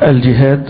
الجهاد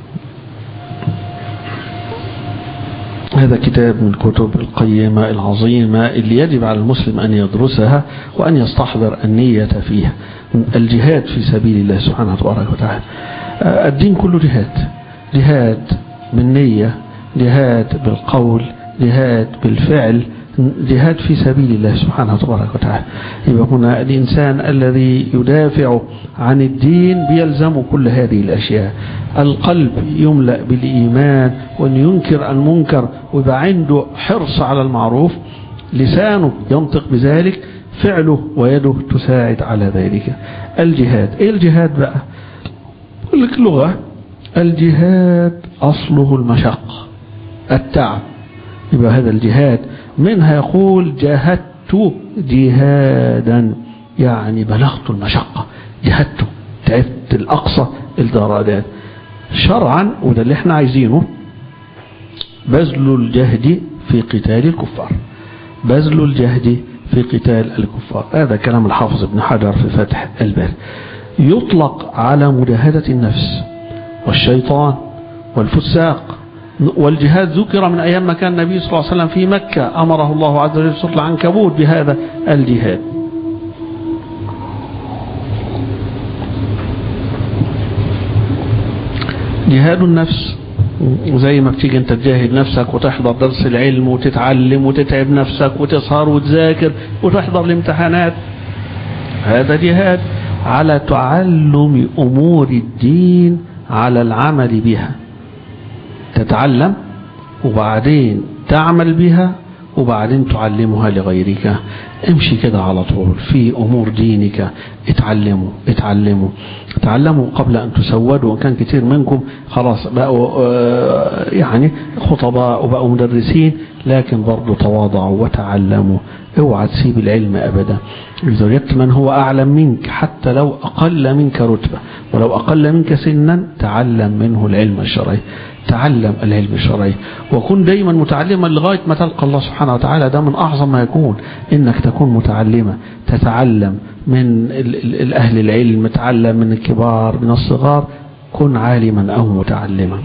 هذا كتاب من كتب القيمة العظيمة اللي يجب على المسلم أن يدرسها وأن يستحضر النية فيها الجهاد في سبيل الله سبحانه وتعالى الدين كله جهاد جهاد بالنية جهاد بالقول جهاد بالفعل جهاد في سبيل الله سبحانه تبارك وتعالى يبقى هنا الإنسان الذي يدافع عن الدين بيلزم كل هذه الأشياء القلب يملأ بالإيمان وأن ينكر المنكر ويبقى عنده حرص على المعروف لسانه ينطق بذلك فعله ويده تساعد على ذلك الجهاد ايه الجهاد بقى لك لغة الجهاد أصله المشق التعب يبقى هذا الجهاد منها يقول جاهدت جهادا يعني بلغت المشقة جهدت تعبت الأقصى الدرجات شرعا وده اللي احنا عايزينه بذل الجهد في قتال الكفار بذل الجهد في قتال الكفار هذا كلام الحافظ ابن حجر في فتح الباري يطلق على مجاهدة النفس والشيطان والفساق والجهاد ذكر من أيام ما كان النبي صلى الله عليه وسلم في مكة أمره الله عز وجل سورة العنكبوت بهذا الجهاد جهاد النفس زي ما بتيجي انت تجاهد نفسك وتحضر درس العلم وتتعلم وتتعب نفسك وتسهر وتذاكر وتحضر الامتحانات هذا جهاد على تعلم أمور الدين على العمل بها تتعلم وبعدين تعمل بها وبعدين تعلمها لغيرك امشي كده على طول في أمور دينك اتعلموا اتعلموا اتعلموا قبل أن تسودوا وكان كتير منكم خلاص بقوا يعني خطباء وبقوا مدرسين لكن برضو تواضعوا وتعلموا اوعى تسيب العلم أبدا إذا وجدت من هو أعلم منك حتى لو أقل منك رتبة ولو أقل منك سنا تعلم منه العلم الشرعي تعلم العلم الشرعي وكن دايما متعلما لغاية ما تلقى الله سبحانه وتعالى ده من أعظم ما يكون إنك تكون متعلمة تتعلم من الأهل العلم تعلم من الكبار من الصغار كن عالما أو متعلما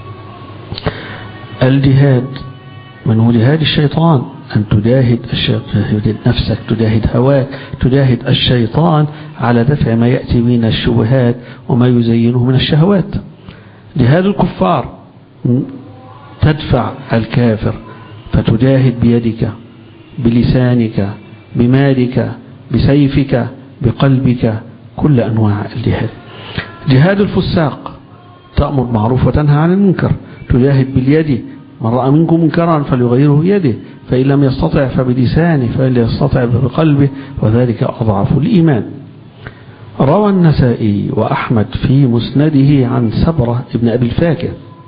الجهاد من هو جهاد الشيطان أن تجاهد, تجاهد نفسك تجاهد هواك تجاهد الشيطان على دفع ما يأتي من الشبهات وما يزينه من الشهوات جهاد الكفار تدفع الكافر فتجاهد بيدك بلسانك بمالك بسيفك بقلبك كل أنواع الجهاد جهاد الفساق تأمر معروف وتنهى عن المنكر تجاهد باليد من رأى منكم منكرا فليغيره بيده فإن لم يستطع فبلسانه فإن يستطع بقلبه وذلك أضعف الإيمان روى النسائي وأحمد في مسنده عن سبرة ابن أبي الفاكه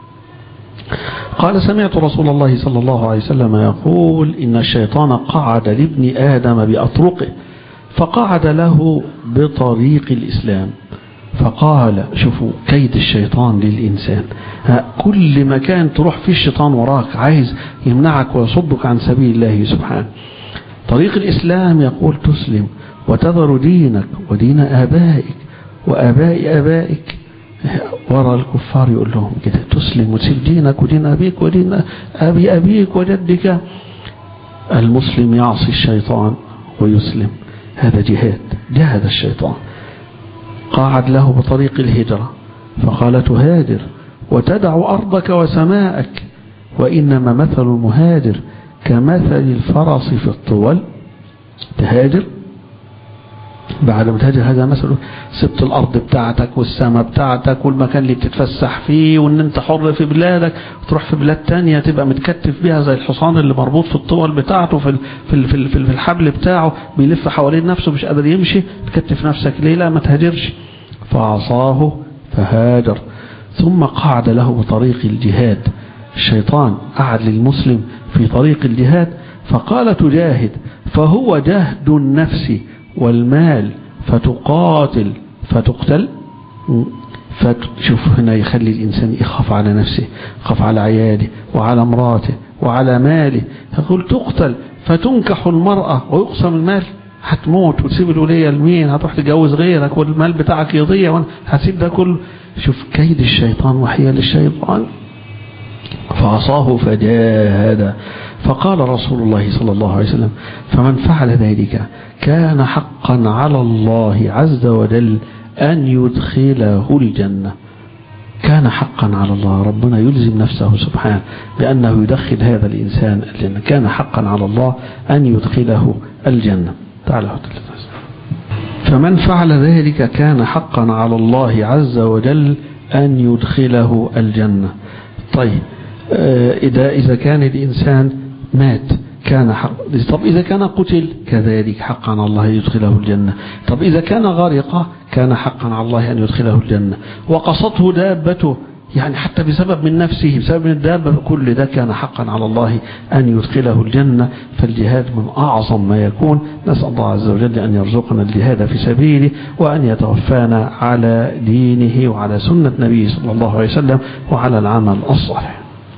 قال سمعت رسول الله صلى الله عليه وسلم يقول إن الشيطان قعد لابن آدم بأطرقه فقعد له بطريق الإسلام فقال شوفوا كيد الشيطان للإنسان كل مكان تروح فيه الشيطان وراك عايز يمنعك ويصدك عن سبيل الله سبحانه طريق الإسلام يقول تسلم وتذر دينك ودين آبائك وآباء آبائك ورا الكفار يقول لهم كده تسلم وتسيب دينك ودين أبيك ودين أبي أبيك وجدك المسلم يعصي الشيطان ويسلم هذا جهاد جاهد الشيطان قاعد له بطريق الهجرة فقال تهاجر وتدع أرضك وسماءك وإنما مثل المهاجر كمثل الفرس في الطول تهاجر بعد ما تهاجر هذا مثله سبت الأرض بتاعتك والسماء بتاعتك والمكان اللي بتتفسح فيه وان انت حر في بلادك وتروح في بلاد تانية تبقى متكتف بيها زي الحصان اللي مربوط في الطول بتاعته في في في, في الحبل بتاعه بيلف حوالين نفسه مش قادر يمشي تكتف نفسك ليه لا ما تهاجرش فعصاه فهاجر ثم قعد له بطريق الجهاد الشيطان قعد للمسلم في طريق الجهاد فقال تجاهد فهو جهد النفس والمال فتقاتل فتقتل فتشوف هنا يخلي الإنسان يخاف على نفسه يخاف على عياله وعلى امراته وعلى ماله يقول تقتل فتنكح المرأة ويقسم المال هتموت وتسيب الولية لمين هتروح تجوز غيرك والمال بتاعك يضيع هتسيب ده كله شوف كيد الشيطان وحيل الشيطان فعصاه فجاهد فقال رسول الله صلى الله عليه وسلم فمن فعل ذلك كان حقا على الله عز وجل أن يدخله الجنة كان حقا على الله ربنا يلزم نفسه سبحانه بأنه يدخل هذا الإنسان الجنة كان حقا على الله أن يدخله الجنة تعالى فمن فعل ذلك كان حقا على الله عز وجل أن يدخله الجنة طيب إذا إذا كان الإنسان مات كان حق طب إذا كان قتل كذلك حقا على الله يدخله الجنة طب إذا كان غارقا كان حقا على الله أن يدخله الجنة وقصته دابته يعني حتى بسبب من نفسه بسبب من الدابة كل ده كان حقا على الله أن يدخله الجنة فالجهاد من أعظم ما يكون نسأل الله عز وجل أن يرزقنا الجهاد في سبيله وأن يتوفانا على دينه وعلى سنة نبيه صلى الله عليه وسلم وعلى العمل الصالح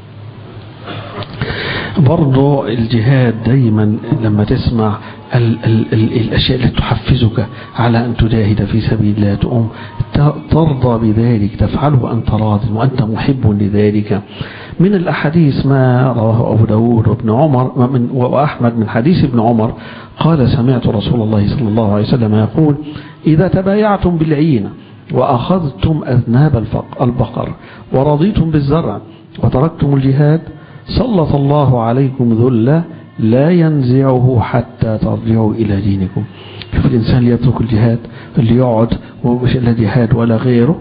برضو الجهاد دايما لما تسمع ال ال ال الأشياء التي تحفزك على أن تجاهد في سبيل الله تقوم ترضى بذلك تفعله وأنت راض وأنت محب لذلك من الأحاديث ما رواه أبو داود وابن عمر من وأحمد من حديث ابن عمر قال سمعت رسول الله صلى الله عليه وسلم يقول إذا تبايعتم بالعين وأخذتم أذناب البقر ورضيتم بالزرع وتركتم الجهاد سلط الله عليكم ذلة لا ينزعه حتى ترجعوا إلى دينكم شوف الإنسان اللي يترك الجهاد اللي يقعد ومش إلا جهاد ولا غيره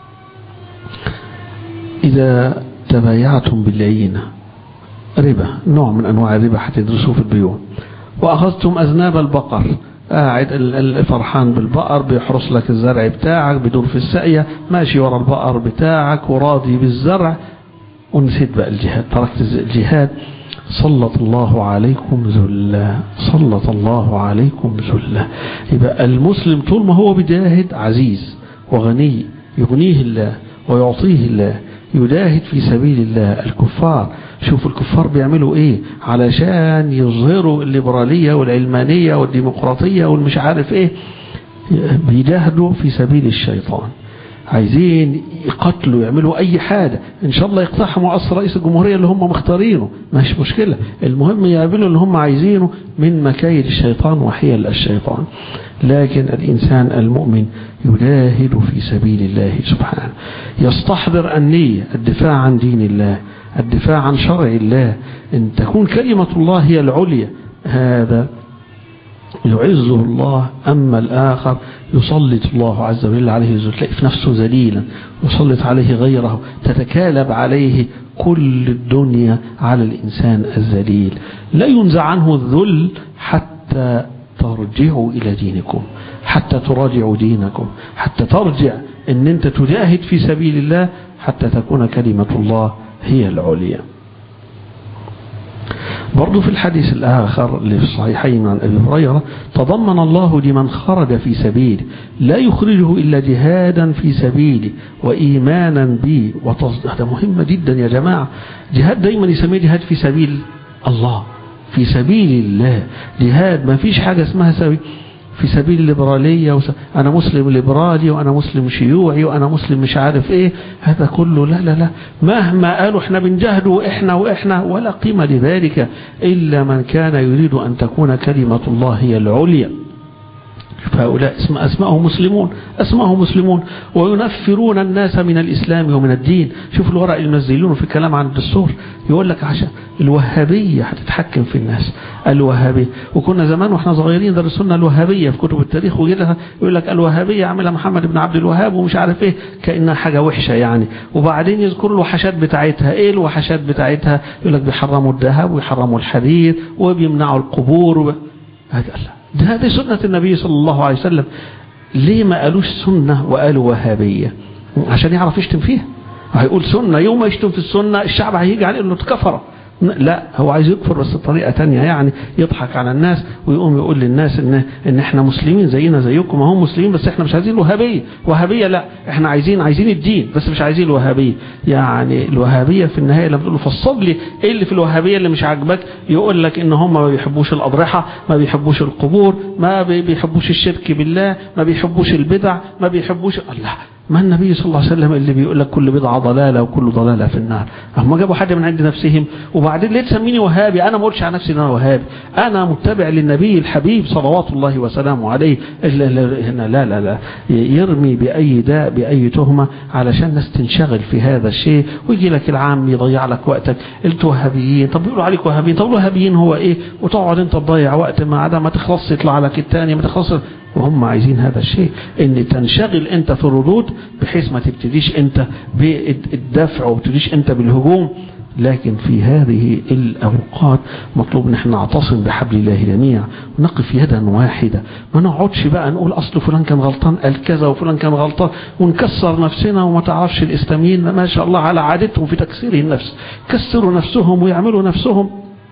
إذا تبايعتم بالعينة ربا نوع من أنواع الربا هتدرسوه في البيوع وأخذتم أذناب البقر قاعد الفرحان بالبقر بيحرس لك الزرع بتاعك بدور في السقية ماشي ورا البقر بتاعك وراضي بالزرع ونسيت بقى الجهاد تركت الجهاد سلط الله عليكم ذلة سلط الله عليكم ذلة يبقى المسلم طول ما هو بجاهد عزيز وغني يغنيه الله ويعطيه الله يجاهد في سبيل الله الكفار شوف الكفار بيعملوا ايه علشان يظهروا الليبرالية والعلمانية والديمقراطية والمش عارف ايه بيجاهدوا في سبيل الشيطان عايزين يقتلوا يعملوا اي حاجة ان شاء الله يقتحموا عصر رئيس الجمهورية اللي هم مختارينه مش مشكلة المهم يعملوا اللي هم عايزينه من مكايد الشيطان وحيل الشيطان لكن الانسان المؤمن يجاهد في سبيل الله سبحانه يستحضر النية الدفاع عن دين الله الدفاع عن شرع الله ان تكون كلمة الله هي العليا هذا يعزه الله أما الآخر يسلط الله عز وجل عليه تلاقي في نفسه ذليلا يسلط عليه غيره تتكالب عليه كل الدنيا على الإنسان الذليل لا ينزع عنه الذل حتى ترجعوا إلى دينكم حتى تراجعوا دينكم حتى ترجع ان انت تجاهد في سبيل الله حتى تكون كلمة الله هي العليا برضو في الحديث الآخر اللي في الصحيحين عن أبي هريرة تضمن الله لمن خرج في سبيل لا يخرجه إلا جهادا في سبيلي وإيمانا بي وتصديق هذا مهم جدا يا جماعة جهاد دايما يسميه جهاد في سبيل الله في سبيل الله جهاد ما فيش حاجة اسمها سبيل في سبيل الليبرالية وس... أنا مسلم ليبرالي وأنا مسلم شيوعي وأنا مسلم مش عارف إيه هذا كله لا لا لا مهما قالوا إحنا بنجهد وإحنا وإحنا ولا قيمة لذلك إلا من كان يريد أن تكون كلمة الله هي العليا فهؤلاء اسم أسماءهم مسلمون أسماءهم مسلمون وينفرون الناس من الإسلام ومن الدين شوف الورق اللي منزلونه في كلام عن الدستور يقول لك عشان الوهابية هتتحكم في الناس الوهابية وكنا زمان واحنا صغيرين درسونا الوهابية في كتب التاريخ وغيرها يقول لك الوهابية عملها محمد بن عبد الوهاب ومش عارف ايه كأنها حاجة وحشة يعني وبعدين يذكروا الوحشات بتاعتها ايه الوحشات بتاعتها يقول لك بيحرموا الذهب ويحرموا الحرير وبيمنعوا القبور وب... هذا الله ده هذه سنة النبي صلى الله عليه وسلم ليه ما قالوش سنة وقالوا وهابية عشان يعرف يشتم فيها هيقول سنة يوم ما يشتم في السنة الشعب هيجي عليه انه اتكفر لا هو عايز يكفر بس بطريقة تانية يعني يضحك على الناس ويقوم يقول للناس ان ان احنا مسلمين زينا زيكم هم مسلمين بس احنا مش عايزين الوهابية وهابية لا احنا عايزين عايزين الدين بس مش عايزين الوهابية يعني الوهابية في النهاية لما تقول له فصل لي ايه اللي في الوهابية اللي مش عاجبك يقول لك ان هم ما بيحبوش الاضرحة ما بيحبوش القبور ما بيحبوش الشرك بالله ما بيحبوش البدع ما بيحبوش الله ما النبي صلى الله عليه وسلم اللي بيقول لك كل بضعة ضلالة وكل ضلالة في النار هم جابوا حد من عند نفسهم وبعدين ليه تسميني وهابي انا ما قلتش على نفسي ان انا وهابي انا متبع للنبي الحبيب صلوات الله وسلامه عليه لا لا لا, لا يرمي باي داء باي تهمة علشان الناس تنشغل في هذا الشيء ويجي لك العام يضيع لك وقتك انتوا وهابيين طب بيقولوا عليك وهابيين طب الوهابيين هو ايه وتقعد انت تضيع وقت ما عدا ما تخلص يطلع لك الثاني ما تخلص وهم عايزين هذا الشيء ان تنشغل انت في الردود بحيث ما تبتديش انت بالدفع وتبتديش انت بالهجوم لكن في هذه الأوقات مطلوب ان احنا نعتصم بحبل الله جميعا ونقف يدا واحدة ما نقعدش بقى نقول أصل فلان كان غلطان قال كذا وفلان كان غلطان ونكسر نفسنا وما تعرفش الإسلاميين ما شاء الله على عادتهم في تكسير النفس كسروا نفسهم ويعملوا نفسهم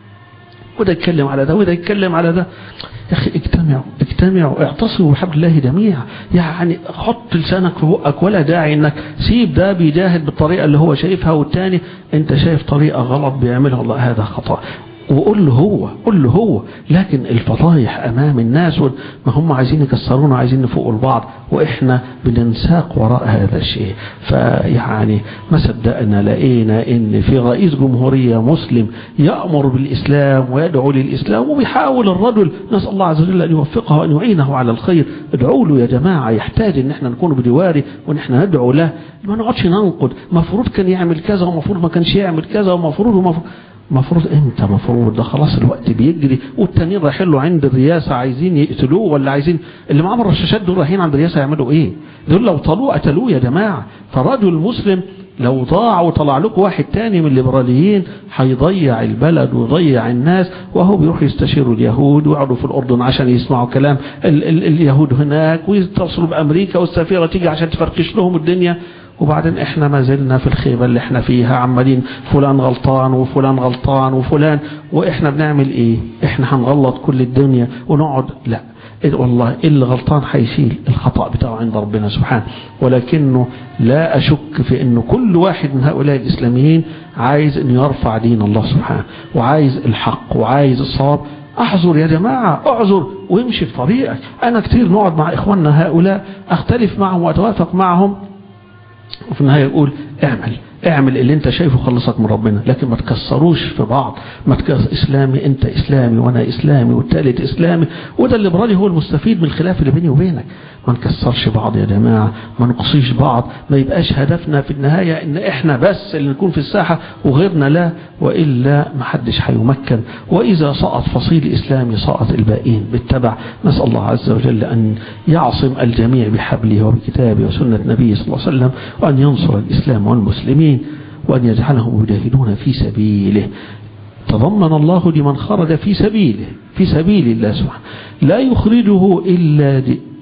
وده يتكلم على ده وده يتكلم على ده يا أخي اجتمعوا اجتمعوا اعتصموا بحبل الله جميعا يعني حط لسانك في بقك ولا داعي انك سيب ده بيجاهد بالطريقة اللي هو شايفها والتاني انت شايف طريقة غلط بيعملها الله هذا خطأ وقول له هو قول له هو لكن الفضايح امام الناس ما هم عايزين يكسرونا عايزين نفوقوا البعض واحنا بننساق وراء هذا الشيء فيعني ما صدقنا لقينا ان في رئيس جمهورية مسلم يأمر بالاسلام ويدعو للاسلام وبيحاول الرجل نسأل الله عز وجل ان يوفقه وان يعينه على الخير ادعوا له يا جماعة يحتاج ان احنا نكون بدواره وان احنا ندعو له ما نقعدش ننقد مفروض كان يعمل كذا ومفروض ما كانش يعمل كذا ومفروض ومفروض مفروض امتى مفروض ده خلاص الوقت بيجري والتانيين رايحين له عند الرئاسة عايزين يقتلوه ولا عايزين اللي معاهم الرشاشات دول رايحين عند الرئاسة يعملوا ايه دول لو طلوه قتلوه يا جماعة فرجل مسلم لو ضاع وطلع لكم واحد تاني من الليبراليين هيضيع البلد ويضيع الناس وهو بيروح يستشيروا اليهود ويقعدوا في الأردن عشان يسمعوا كلام ال ال اليهود هناك ويتصلوا بأمريكا والسفيرة تيجي عشان تفركش لهم الدنيا وبعدين احنا ما زلنا في الخيبة اللي احنا فيها عمالين فلان غلطان وفلان غلطان وفلان واحنا بنعمل ايه احنا هنغلط كل الدنيا ونقعد لا والله اللي غلطان هيشيل الخطأ بتاعه عند ربنا سبحانه ولكنه لا أشك في أنه كل واحد من هؤلاء الإسلاميين عايز أن يرفع دين الله سبحانه وعايز الحق وعايز الصواب احذر يا جماعة اعذر وامشي في طريقك انا كتير نقعد مع اخواننا هؤلاء اختلف معهم واتوافق معهم وفي النهاية يقول اعمل اعمل اللي انت شايفه خلصك من ربنا لكن ما تكسروش في بعض ما تكسر اسلامي انت اسلامي وانا اسلامي والتالت اسلامي وده الليبرالي هو المستفيد من الخلاف اللي بيني وبينك ما نكسرش بعض يا جماعة ما نقصيش بعض ما يبقاش هدفنا في النهاية ان احنا بس اللي نكون في الساحة وغيرنا لا وإلا ما حدش هيمكن وإذا سقط فصيل إسلامي سقط الباقين بالتبع نسأل الله عز وجل أن يعصم الجميع بحبله وبكتابه وسنة نبيه صلى الله عليه وسلم وأن ينصر الإسلام والمسلمين وأن يجعلهم يجاهدون في سبيله تضمن الله لمن خرج في سبيله في سبيل الله سبحانه لا يخرجه إلا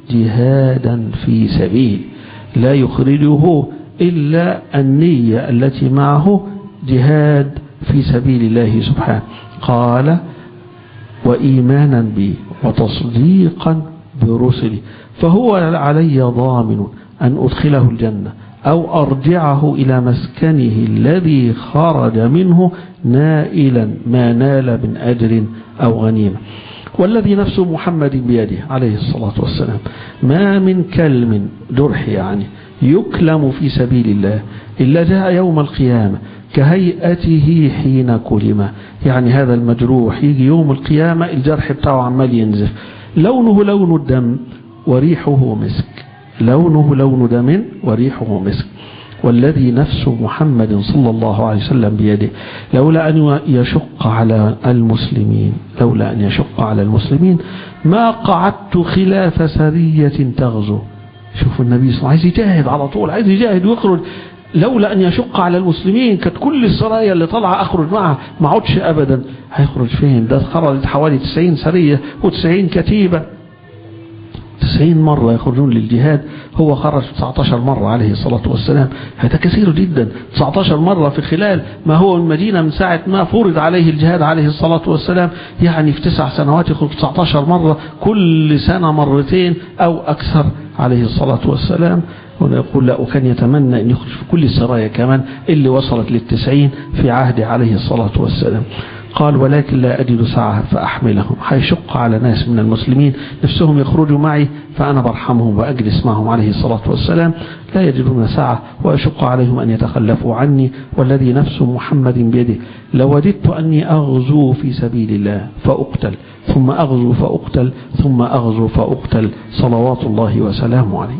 جهادا في سبيل لا يخرجه إلا النية التي معه جهاد في سبيل الله سبحانه قال وإيمانا بي وتصديقا برسلي فهو علي ضامن أن أدخله الجنة أو أرجعه إلى مسكنه الذي خرج منه نائلا ما نال من أجر أو غنيمة والذي نفس محمد بيده عليه الصلاة والسلام ما من كلم جرح يعني يكلم في سبيل الله إلا جاء يوم القيامة كهيئته حين كلم يعني هذا المجروح يجي يوم القيامة الجرح بتاعه عمال ينزف لونه لون الدم وريحه مسك لونه لون دم وريحه مسك والذي نفس محمد صلى الله عليه وسلم بيده لولا أن يشق على المسلمين لولا أن يشق على المسلمين ما قعدت خلاف سرية تغزو شوفوا النبي صلى الله عليه وسلم عايز يجاهد على طول عايز يجاهد ويخرج لولا أن يشق على المسلمين كانت كل السرايا اللي طالعه أخرج معها ما عودش أبدا هيخرج فين ده خرجت حوالي 90 سرية و90 كتيبة 90 مرة يخرجون للجهاد هو خرج 19 مرة عليه الصلاة والسلام هذا كثير جدا 19 مرة في خلال ما هو المدينة من ساعة ما فرض عليه الجهاد عليه الصلاة والسلام يعني في تسع سنوات يخرج 19 مرة كل سنة مرتين أو أكثر عليه الصلاة والسلام ونقول لا وكان يتمنى أن يخرج في كل السرايا كمان اللي وصلت للتسعين في عهد عليه الصلاة والسلام قال ولكن لا أجد سعة فأحملهم هيشق على ناس من المسلمين نفسهم يخرجوا معي فأنا برحمهم وأجلس معهم عليه الصلاة والسلام لا يجدون سعة وأشق عليهم أن يتخلفوا عني والذي نفس محمد بيده لوددت أني أغزو في سبيل الله فأقتل ثم أغزو فأقتل ثم أغزو فأقتل صلوات الله وسلامه عليه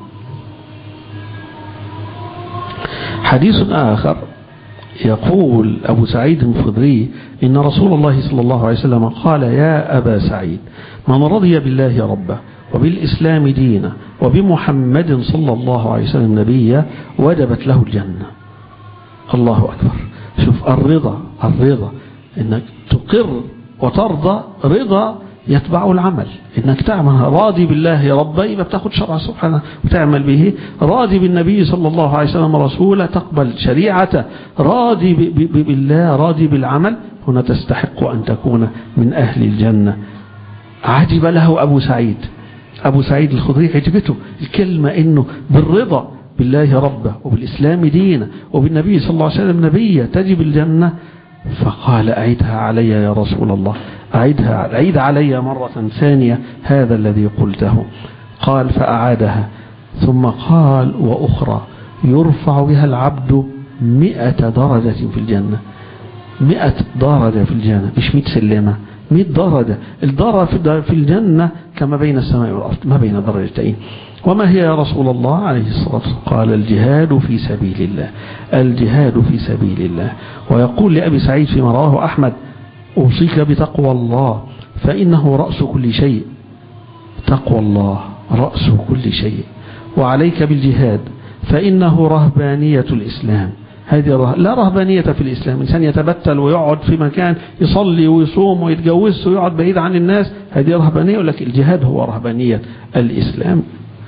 حديث آخر يقول أبو سعيد الخدري إن رسول الله صلى الله عليه وسلم قال يا أبا سعيد من رضي بالله ربه وبالإسلام دينا وبمحمد صلى الله عليه وسلم نبيا وجبت له الجنة الله أكبر شوف الرضا الرضا إنك تقر وترضى رضا يتبعه العمل انك تعمل راضي بالله ربا يبقى بتاخد شرع سبحانه وتعمل به راضي بالنبي صلى الله عليه وسلم رسوله تقبل شريعته راضي بالله راضي بالعمل هنا تستحق أن تكون من أهل الجنة عجب له أبو سعيد أبو سعيد الخضري عجبته الكلمة إنه بالرضا بالله ربه وبالإسلام دينا وبالنبي صلى الله عليه وسلم نبيا تجب الجنة فقال أعيدها علي يا رسول الله أعيدها أعيد علي مرة ثانية هذا الذي قلته قال فأعادها ثم قال وأخرى يرفع بها العبد مئة درجة في الجنة مئة درجة في الجنة مش مئة سلمة مئة درجة الدرجة في الجنة كما بين السماء والأرض ما بين درجتين وما هي يا رسول الله عليه الصلاة والسلام قال الجهاد في سبيل الله الجهاد في سبيل الله ويقول لأبي سعيد فيما رواه أحمد أوصيك بتقوى الله فإنه رأس كل شيء تقوى الله رأس كل شيء وعليك بالجهاد فإنه رهبانية الإسلام هذه لا رهبانية في الإسلام إنسان يتبتل ويقعد في مكان يصلي ويصوم ويتجوز ويقعد بعيد عن الناس هذه رهبانية ولكن الجهاد هو رهبانية الإسلام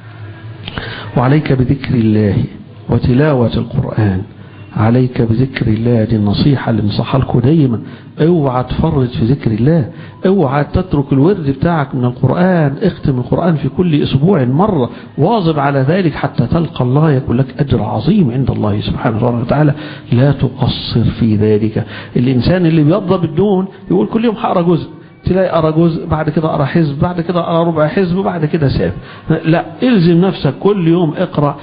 وعليك بذكر الله وتلاوة القرآن عليك بذكر الله دي النصيحة اللي نصحها لكم دايما اوعى تفرط في ذكر الله اوعى تترك الورد بتاعك من القرآن اختم القرآن في كل اسبوع مرة واظب على ذلك حتى تلقى الله يكون لك اجر عظيم عند الله سبحانه وتعالى لا تقصر في ذلك الانسان اللي بيضرب الدون يقول كل يوم هقرا جزء تلاقي أقرأ جزء بعد كده أقرأ حزب بعد كده أقرأ ربع حزب بعد كده ساب لا الزم نفسك كل يوم اقرأ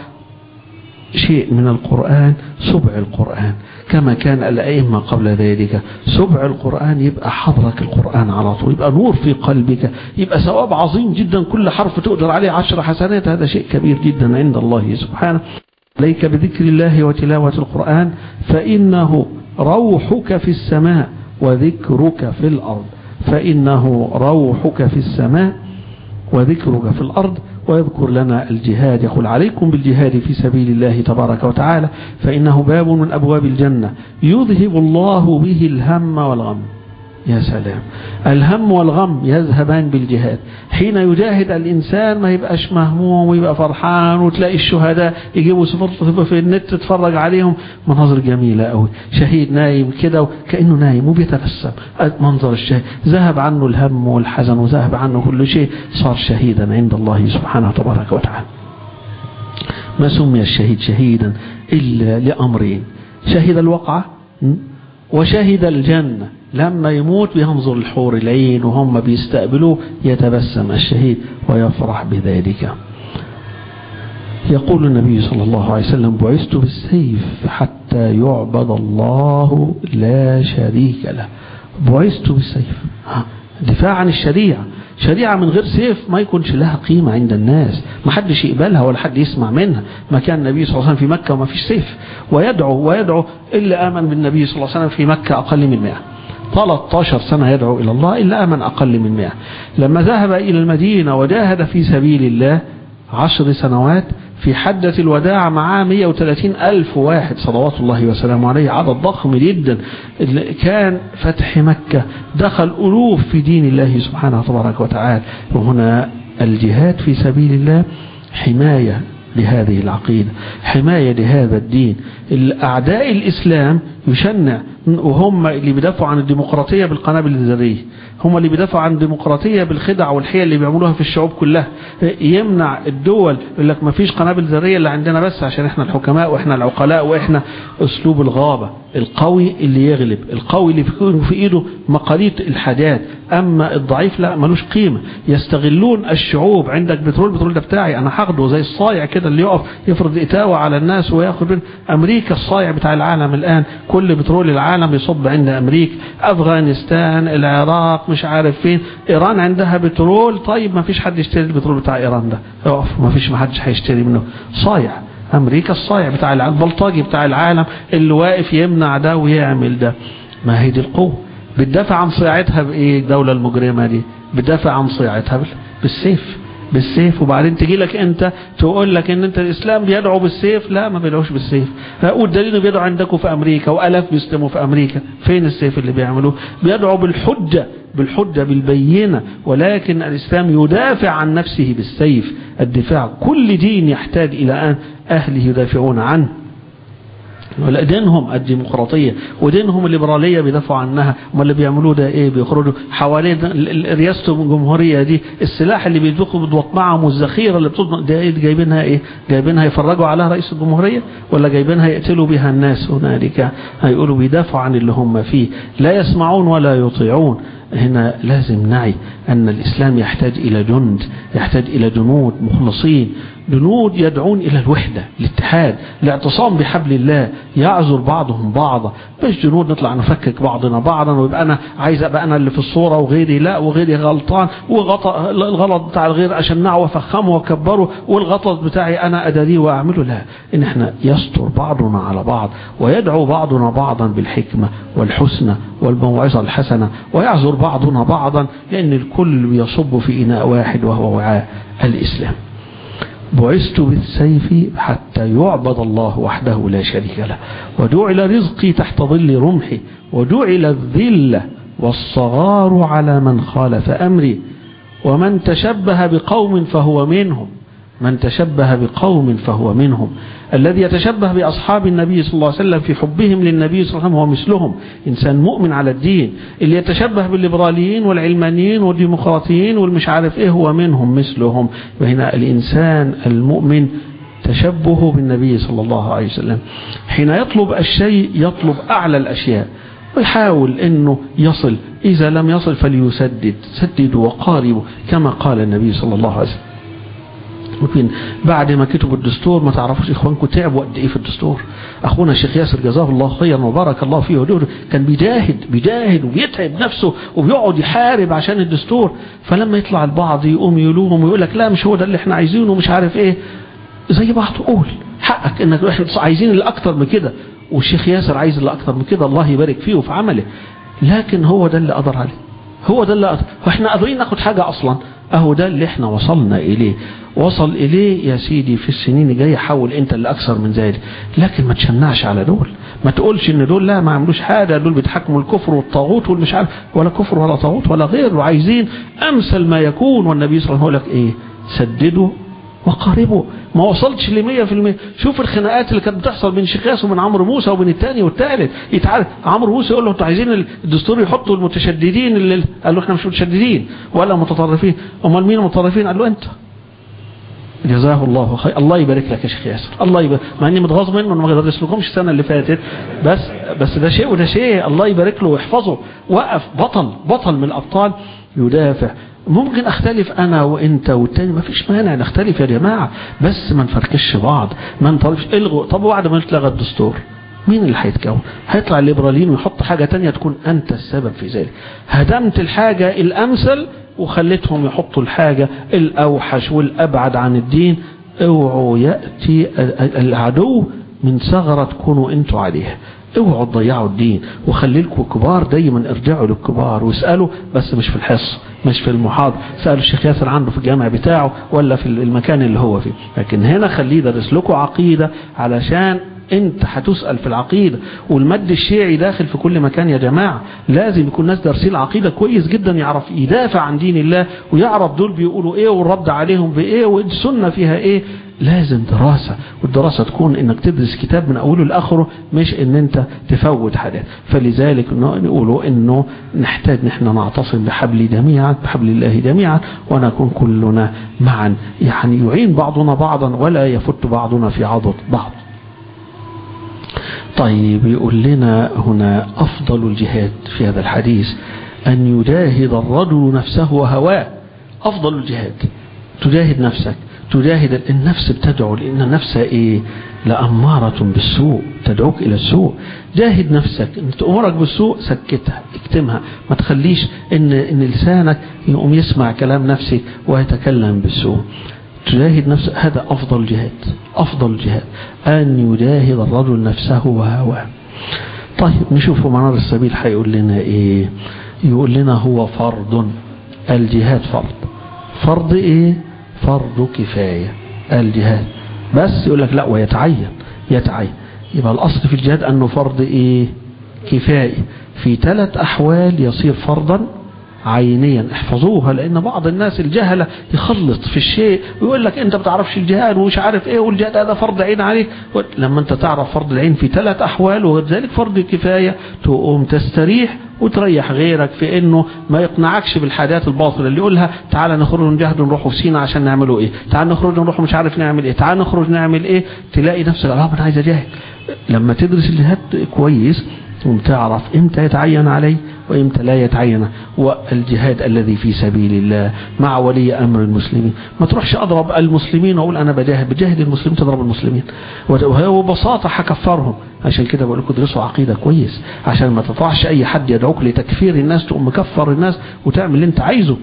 شيء من القرآن سبع القرآن كما كان الأئمة قبل ذلك سبع القرآن يبقى حضرك القرآن على طول يبقى نور في قلبك يبقى ثواب عظيم جدا كل حرف تقدر عليه عشر حسنات هذا شيء كبير جدا عند الله سبحانه عليك بذكر الله وتلاوة القرآن فإنه روحك في السماء وذكرك في الأرض فإنه روحك في السماء وذكرك في الأرض ويذكر لنا الجهاد يقول عليكم بالجهاد في سبيل الله تبارك وتعالى فإنه باب من أبواب الجنة يذهب الله به الهم والغم يا سلام الهم والغم يذهبان بالجهاد حين يجاهد الإنسان ما يبقاش مهموم ويبقى فرحان وتلاقي الشهداء يجيبوا صفر في النت تتفرج عليهم مناظر جميلة قوي شهيد نايم كده كأنه نايم وبيتبسم منظر الشهيد ذهب عنه الهم والحزن وذهب عنه كل شيء صار شهيدا عند الله سبحانه تبارك وتعالى ما سمي الشهيد شهيدا إلا لأمرين شهد الوقعة وشهد الجنة لما يموت بينظر الحور العين وهم بيستقبلوه يتبسم الشهيد ويفرح بذلك يقول النبي صلى الله عليه وسلم بعثت بالسيف حتى يعبد الله لا شريك له بعثت بالسيف دفاع عن الشريعة شريعة من غير سيف ما يكونش لها قيمة عند الناس ما حدش يقبلها ولا حد يسمع منها ما كان النبي صلى الله عليه وسلم في مكة وما فيش سيف ويدعو ويدعو إلا آمن بالنبي صلى الله عليه وسلم في مكة أقل من 100 13 سنة يدعو إلى الله إلا آمن أقل من 100 لما ذهب إلى المدينة وجاهد في سبيل الله عشر سنوات في حدة الوداع معاه 130 ألف واحد صلوات الله وسلامه عليه عدد ضخم جدا كان فتح مكة دخل ألوف في دين الله سبحانه تبارك وتعالى وهنا الجهاد في سبيل الله حماية لهذه العقيدة حماية لهذا الدين الأعداء الإسلام يشنع وهم اللي بيدافعوا عن الديمقراطية بالقنابل الذرية هم اللي بيدافعوا عن الديمقراطية بالخدع والحيل اللي بيعملوها في الشعوب كلها يمنع الدول يقول لك ما فيش قنابل ذرية اللي عندنا بس عشان احنا الحكماء واحنا العقلاء واحنا اسلوب الغابة القوي اللي يغلب القوي اللي في ايده مقاليد الحاجات اما الضعيف لا ملوش قيمة يستغلون الشعوب عندك بترول بترول ده بتاعي انا هاخده زي الصايع كده اللي يقف يفرض اتاوة على الناس وياخد من امريكا الصايع بتاع العالم الان كل بترول العالم يصب عند امريكا افغانستان العراق مش عارف فين ايران عندها بترول طيب ما فيش حد يشتري البترول بتاع ايران ده يقف ما فيش ما حدش هيشتري منه صايع امريكا الصايع بتاع العالم البلطجي بتاع العالم اللي واقف يمنع ده ويعمل ده ما هي دي القوة بتدافع عن صياعتها بايه الدولة المجرمة دي بتدافع عن صياعتها بالسيف بالسيف وبعدين تجي لك انت تقول لك ان انت الاسلام بيدعو بالسيف لا ما بيدعوش بالسيف والدليل بيدعو عندكم في امريكا والاف بيسلموا في امريكا فين السيف اللي بيعملوه بيدعو بالحجة بالحجة بالبينة ولكن الاسلام يدافع عن نفسه بالسيف الدفاع كل دين يحتاج الى ان اهله يدافعون عنه ولا دينهم الديمقراطية ودينهم الليبرالية بيدافعوا عنها ما اللي بيعملوه ده ايه بيخرجوا حوالين رئاسة الجمهورية دي السلاح اللي بيدوقوا بيضوط معهم والذخيرة اللي بتضمن ده ايه جايبينها ايه جايبينها يفرجوا عليها رئيس الجمهورية ولا جايبينها يقتلوا بها الناس هنالك هيقولوا بيدافعوا عن اللي هم فيه لا يسمعون ولا يطيعون هنا لازم نعي أن الإسلام يحتاج إلى جند يحتاج إلى جنود مخلصين جنود يدعون إلى الوحدة الاتحاد الاعتصام بحبل الله يعذر بعضهم بعضا مش جنود نطلع نفكك بعضنا بعضا ويبقى أنا عايز أبقى أنا اللي في الصورة وغيري لا وغيري غلطان والغلط بتاع الغير أشنعه وفخمه وكبره والغلط بتاعي أنا أداريه وأعمله لا إن إحنا يستر بعضنا على بعض ويدعو بعضنا بعضا بالحكمة والحسنى والموعظة الحسنة ويعذر بعضنا بعضا لأن الكل يصب في إناء واحد وهو وعاء الإسلام بعثت بالسيف حتى يعبد الله وحده لا شريك له وجعل رزقي تحت ظل رمحي وجعل الذلة والصغار على من خالف أمري ومن تشبه بقوم فهو منهم من تشبه بقوم فهو منهم الذي يتشبه بأصحاب النبي صلى الله عليه وسلم في حبهم للنبي صلى الله عليه وسلم هو مثلهم إنسان مؤمن على الدين اللي يتشبه بالليبراليين والعلمانيين والديمقراطيين والمش عارف إيه هو منهم مثلهم وهنا الإنسان المؤمن تشبه بالنبي صلى الله عليه وسلم حين يطلب الشيء يطلب أعلى الأشياء ويحاول أنه يصل إذا لم يصل فليسدد سددوا وقاربوا كما قال النبي صلى الله عليه وسلم ممكن بعد ما كتبوا الدستور ما تعرفوش اخوانكم تعبوا قد ايه في الدستور اخونا الشيخ ياسر جزاه الله خيرا وبارك الله فيه ودوره كان بيجاهد بيجاهد وبيتعب نفسه وبيقعد يحارب عشان الدستور فلما يطلع البعض يقوم يلوم ويقول لك لا مش هو ده اللي احنا عايزينه ومش عارف ايه زي بعض قول حقك انك احنا عايزين اللي اكتر من كده والشيخ ياسر عايز اللي اكتر من كده الله يبارك فيه وفي عمله لكن هو ده اللي قدر عليه هو ده اللي قدر واحنا قادرين ناخد حاجة اصلا اهو ده اللي احنا وصلنا اليه وصل اليه يا سيدي في السنين الجايه حاول انت اللي اكثر من ذلك لكن ما تشنعش على دول ما تقولش ان دول لا ما عملوش حاجه دول بيتحكموا الكفر والطاغوت والمش عارف ولا كفر ولا طاغوت ولا غير وعايزين امثل ما يكون والنبي صلى الله عليه وسلم يقول لك ايه سددوا وقاربوا ما وصلتش ل 100% شوف الخناقات اللي كانت بتحصل بين شيخاس وبين عمرو موسى وبين الثاني والثالث يتعارف عمرو موسى يقول له انتوا عايزين الدستور يحطوا المتشددين اللي قال له احنا مش متشددين ولا متطرفين امال مين المتطرفين قال له انت جزاه الله خير الله يبارك لك يا شيخ ياسر الله يبارك مع اني متغاظ منه انه ما درس لكمش السنه اللي فاتت بس بس ده شيء وده شيء الله يبارك له ويحفظه وقف بطل بطل من الابطال يدافع ممكن اختلف انا وانت والتاني ما فيش مانع نختلف يا جماعة بس ما نفركش بعض ما نطلبش الغوا طب بعد ما نتلغى الدستور مين اللي هيتكون هيطلع الليبراليين ويحط حاجة تانية تكون انت السبب في ذلك هدمت الحاجة الامثل وخليتهم يحطوا الحاجة الاوحش والابعد عن الدين اوعوا يأتي العدو من ثغرة تكونوا انتوا عليها اوعوا تضيعوا الدين وخلي لكم كبار دايما ارجعوا للكبار واسألوا بس مش في الحصة مش في المحاضر سألوا الشيخ ياسر عنده في الجامع بتاعه ولا في المكان اللي هو فيه لكن هنا خليه يدرس لكم عقيدة علشان انت هتسأل في العقيدة والمد الشيعي داخل في كل مكان يا جماعة لازم يكون ناس دارسين العقيدة كويس جدا يعرف يدافع عن دين الله ويعرف دول بيقولوا ايه والرد عليهم بايه والسنة فيها ايه لازم دراسة والدراسة تكون انك تدرس كتاب من اوله لاخره مش ان انت تفوت حاجات فلذلك نقولوا انه نحتاج نحن نعتصم بحبل جميعا بحبل الله جميعا ونكون كلنا معا يعني يعين بعضنا بعضا ولا يفت بعضنا في عضد بعض طيب يقول لنا هنا أفضل الجهاد في هذا الحديث أن يجاهد الرجل نفسه وهواه أفضل الجهاد تجاهد نفسك تجاهد النفس بتدعو لأن النفس إيه لأمارة بالسوء تدعوك إلى السوء جاهد نفسك إن تأمرك بالسوء سكتها اكتمها ما تخليش إن, إن لسانك يقوم يسمع كلام نفسك ويتكلم بالسوء تجاهد نفسه هذا أفضل جهاد أفضل جهاد أن يجاهد الرجل نفسه وهواه طيب نشوف منار السبيل هيقول لنا إيه يقول لنا هو فرض الجهاد فرض فرض إيه فرض كفاية الجهاد بس يقول لك لا ويتعين يتعين يبقى الأصل في الجهاد أنه فرض إيه كفاية في ثلاث أحوال يصير فرضا عينيا احفظوها لان بعض الناس الجهلة يخلط في الشيء ويقول لك انت بتعرفش الجهاد ومش عارف ايه والجهاد هذا فرض عين عليك لما انت تعرف فرض العين في ثلاث احوال وذلك فرض الكفاية تقوم تستريح وتريح غيرك في انه ما يقنعكش بالحاجات الباطلة اللي يقولها تعالى نخرج نجهد ونروح في سينا عشان نعمله ايه تعالى نخرج نروح مش عارف نعمل ايه تعالى نخرج نعمل ايه تلاقي نفسك اه انا عايز اجاهد لما تدرس الجهاد كويس وتعرف امتى يتعين عليه وإمتى لا يتعين والجهاد الذي في سبيل الله مع ولي أمر المسلمين ما تروحش أضرب المسلمين وأقول أنا بجاهد بجاهد المسلمين تضرب المسلمين وببساطة هكفرهم عشان كده بقول لكم ادرسوا عقيدة كويس عشان ما تطلعش أي حد يدعوك لتكفير الناس تقوم مكفر الناس وتعمل اللي أنت عايزه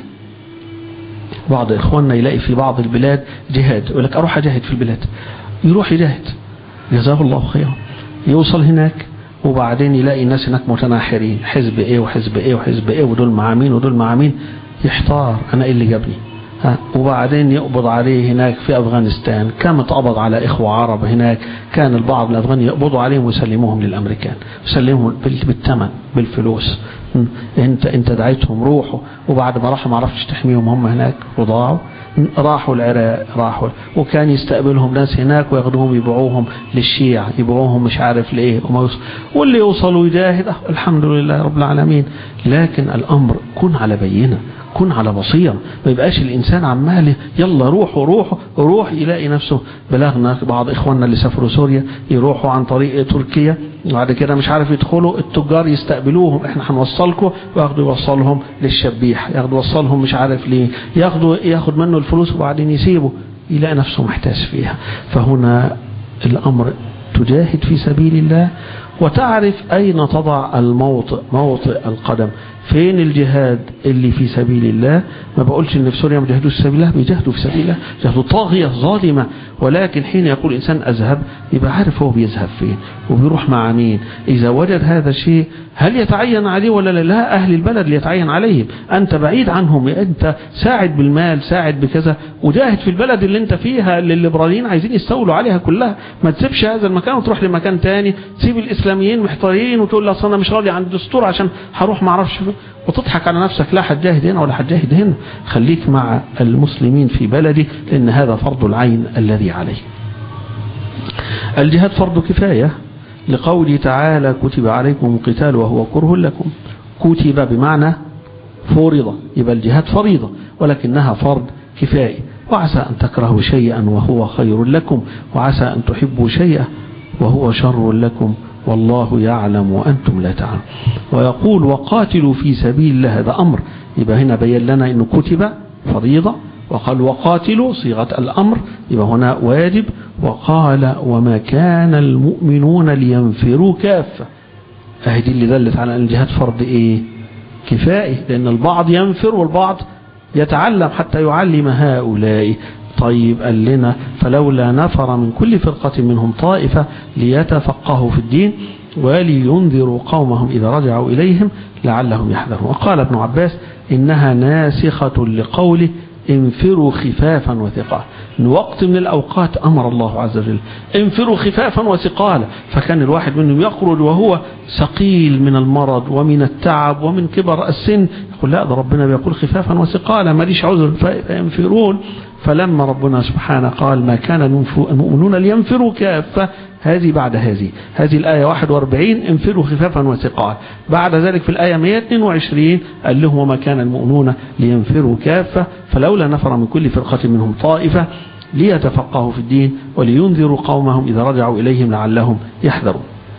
بعض إخواننا يلاقي في بعض البلاد جهاد يقول لك أروح أجاهد في البلاد يروح يجاهد جزاه الله خيرا يوصل هناك وبعدين يلاقي الناس هناك متناحرين حزب ايه وحزب ايه وحزب ايه ودول مع مين ودول مع مين يحتار انا ايه اللي جابني ها وبعدين يقبض عليه هناك في أفغانستان كم اتقبض على إخوة عرب هناك كان البعض من الأفغان يقبضوا عليهم ويسلموهم للأمريكان يسلمهم بالثمن بالفلوس انت انت دعيتهم روحوا وبعد ما راحوا ما عرفتش تحميهم هم هناك وضاعوا راحوا العراق راحوا وكان يستقبلهم ناس هناك وياخدوهم يبيعوهم للشيع يبيعوهم مش عارف لايه واللي يوصلوا يجاهد الحمد لله رب العالمين لكن الامر كن على بينه كن على بصيرة ما يبقاش الإنسان عمال يلا روحوا روحوا روح يلاقي نفسه بلغنا بعض إخواننا اللي سافروا سوريا يروحوا عن طريق تركيا وبعد كده مش عارف يدخلوا التجار يستقبلوهم احنا هنوصلكم وياخدوا يوصلهم للشبيح ياخدوا يوصلهم مش عارف ليه ياخدوا ياخد منه الفلوس وبعدين يسيبه يلاقي نفسه محتاس فيها فهنا الأمر تجاهد في سبيل الله وتعرف أين تضع الموطئ موطئ القدم فين الجهاد اللي في سبيل الله ما بقولش ان في سوريا ما جاهدوش في سبيل الله بيجاهدوا في سبيل الله جاهدوا طاغية ظالمة ولكن حين يقول الإنسان أذهب يبقى عارف هو بيذهب فين وبيروح مع مين إذا وجد هذا الشيء هل يتعين عليه ولا لا, لا أهل البلد ليتعين عليهم أنت بعيد عنهم أنت ساعد بالمال ساعد بكذا وجاهد في البلد اللي أنت فيها اللي الليبراليين عايزين يستولوا عليها كلها ما تسيبش هذا المكان وتروح لمكان تاني تسيب الإسلاميين محتارين وتقول لا أنا مش راضي عن الدستور عشان هروح ما اعرفش وتضحك على نفسك لا هتجاهد هنا ولا هتجاهد هنا خليك مع المسلمين في بلدي لأن هذا فرض العين الذي عليه الجهاد فرض كفاية لقوله تعالى كتب عليكم القتال وهو كره لكم كتب بمعنى فرض يبقى الجهاد فريضة ولكنها فرض كفاية وعسى أن تكرهوا شيئا وهو خير لكم وعسى أن تحبوا شيئا وهو شر لكم والله يعلم وأنتم لا تعلمون ويقول وقاتلوا في سبيل الله هذا أمر يبقى هنا بين لنا أنه كتب فريضة وقال وقاتلوا صيغة الأمر يبقى هنا واجب وقال وما كان المؤمنون لينفروا كافة أهدي اللي دلت على أن الجهاد فرض إيه كفائي لأن البعض ينفر والبعض يتعلم حتى يعلم هؤلاء طيب قال لنا فلولا نفر من كل فرقة منهم طائفة ليتفقهوا في الدين ولينذروا قومهم إذا رجعوا إليهم لعلهم يحذرون وقال ابن عباس إنها ناسخة لقوله انفروا خفافا وثقالا ان وقت من الأوقات أمر الله عز وجل انفروا خفافا وثقالا فكان الواحد منهم يخرج وهو ثقيل من المرض ومن التعب ومن كبر السن يقول لا ده ربنا بيقول خفافا وثقالا ماليش عذر فينفرون فلما ربنا سبحانه قال ما كان المؤمنون لينفروا كافة هذه بعد هذه هذه الآية 41 انفروا خفافا وثقالا بعد ذلك في الآية 122 قال لهم وما كان المؤمنون لينفروا كافة فلولا نفر من كل فرقة منهم طائفة ليتفقهوا في الدين ولينذروا قومهم إذا رجعوا إليهم لعلهم يحذرون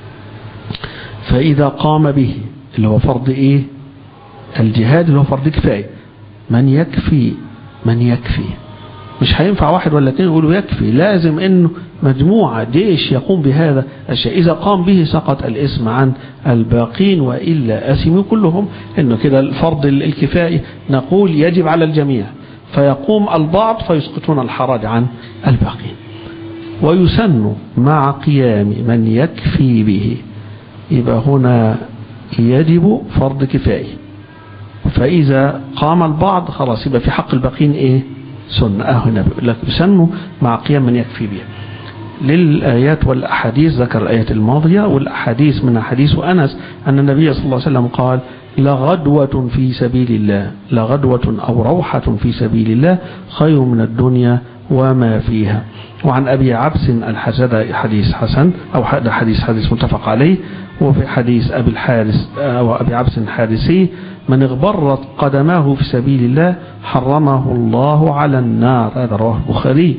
فإذا قام به اللي هو فرض إيه الجهاد اللي هو فرض كفاية من يكفي من يكفي مش هينفع واحد ولا اثنين يقولوا يكفي لازم انه مجموعة جيش يقوم بهذا الشيء إذا قام به سقط الاسم عن الباقين وإلا أسموا كلهم إنه كده الفرض الكفائي نقول يجب على الجميع فيقوم البعض فيسقطون الحرج عن الباقين ويسن مع قيام من يكفي به يبقى هنا يجب فرض كفائي فإذا قام البعض خلاص يبقى في حق الباقين إيه سنة آه هنا بيقول لك يسن مع قيام من يكفي به للآيات والأحاديث ذكر الآيات الماضية والأحاديث من حديث أنس أن النبي صلى الله عليه وسلم قال لغدوة في سبيل الله لغدوة أو روحة في سبيل الله خير من الدنيا وما فيها وعن أبي عبس الحسد حديث حسن أو حديث حديث متفق عليه وفي حديث أبي الحارس أو أبي عبس الحارسي من اغبرت قدماه في سبيل الله حرمه الله على النار هذا رواه البخاري